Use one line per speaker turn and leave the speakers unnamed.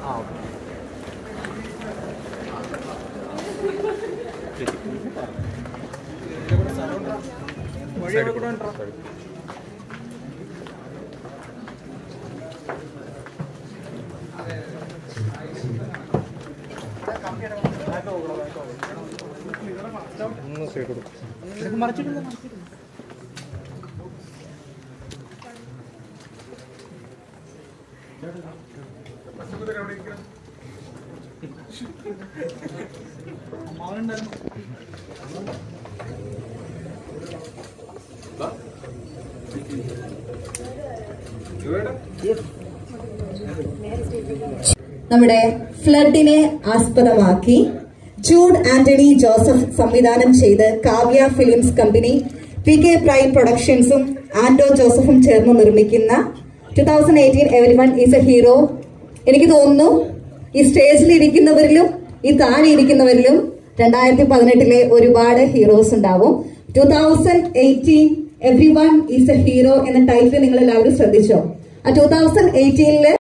ഒന്ന് സൈഡ് കൊടുക്കും
നമ്മുടെ ഫ്ലഡിനെ ആസ്പദമാക്കി ജൂഡ് ആന്റണി ജോസഫ് സംവിധാനം ചെയ്ത് Kavya films company P K prime പ്രൊഡക്ഷൻസും ആൻഡോ ജോസഫും ചേർന്ന് നിർമ്മിക്കുന്ന two thousand eighteen every one is a hero എനിക്ക് തോന്നുന്നു ഈ സ്റ്റേജിൽ ഇരിക്കുന്നവരിലും ഈ താഴെ ഇരിക്കുന്നവരിലും രണ്ടായിരത്തി പതിനെട്ടിലെ ഒരുപാട് ഹീറോസ് ഉണ്ടാവും two thousand eighteen every one is a hero എന്ന ടൈറ്റിൽ നിങ്ങൾ എല്ലാവരും ശ്രദ്ധിച്ചോ ആ ടൂ തൗസൻഡ് എയ്റ്റീനില്